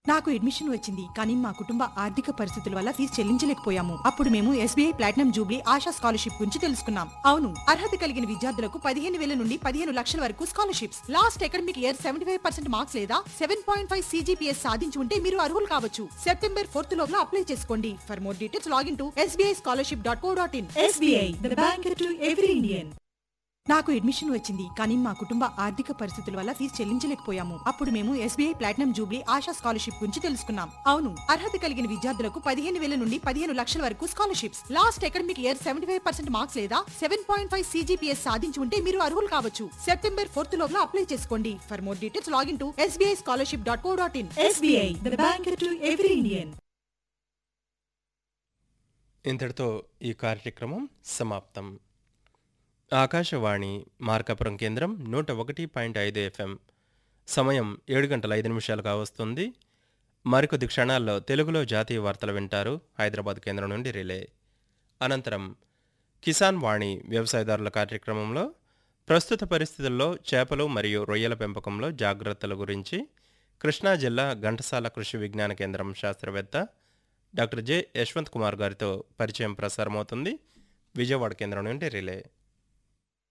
నాకు అడ్మిషన్ వచ్చింది కానీ మా కుటుంబ ఆర్థిక పరిస్థితుల వల్ల ఫీజు చెల్లించలేకపోయాము అప్పుడు మేము SBI platinum jubilee Asha scholarship గురించి తెలుసుకున్నాం అవును అర్హత కలిగిన విద్యార్థులకు పదిహేను వేల నుండి పదిహేను లక్షల వరకు scholarships last academic year seventy five percent marks లేదా సెవెన్ పాయింట్ ఫైవ్ సీజీపీఎస్ సాధించి ఉంటే మీరు అర్హులు కావచ్చు సెప్టెంబర్ ఫోర్త్ లోపల అప్లై చేసుకోండి for more details login to SBI scholarship dot co dot in SBI, the bank to every Indian. నాకు admission వచ్చింది కానీ మా కుటుంబ ఆర్థిక పరిస్థితుల వల్ల ఫీజు చెల్లించలేకపోయాము అప్పుడు మేము SBI platinum jubilee Asha scholarship గురించి తెలుసుకున్నాం అవును అర్హత కలిగిన విద్యార్థులకు పదిహేను వేల నుండి పదిహేను లక్షల వరకు scholarships last academic year seventy five percent marks లేదా సెవెన్ పాయింట్ ఫైవ్ సీజీపీఎస్ సాధించి ఉంటే మీరు అర్హులు కావచ్చు సెప్టెంబర్ ఫోర్త్ లోపల అప్లై చేసుకోండి for more details login to SBI scholarship dot co dot in SBI, the bank to every Indian. ఇంతటితో ఈ కార్యక్రమం సమాప్తం ఆకాశవాణి మార్కాపురం కేంద్రం నూట ఒకటి పాయింట్ ఐదు ఎఫ్ఎం సమయం ఏడు గంటల ఐదు నిమిషాలు కావస్తుంది మరికొద్ది క్షణాల్లో తెలుగులో జాతీయ వార్తలు వింటారు హైదరాబాద్ కేంద్రం నుండి రిలే అనంతరం కిసాన్ వాణి వ్యవసాయదారుల కార్యక్రమంలో ప్రస్తుత పరిస్థితుల్లో చేపలు మరియు రొయ్యల పెంపకంలో జాగ్రత్తల గురించి కృష్ణా జిల్లా ఘంటసాల కృషి విజ్ఞాన కేంద్రం శాస్త్రవేత్త డాక్టర్ జె యశ్వంత్ కుమార్ గారితో పరిచయం ప్రసారమవుతుంది విజయవాడ కేంద్రం నుండి రిలే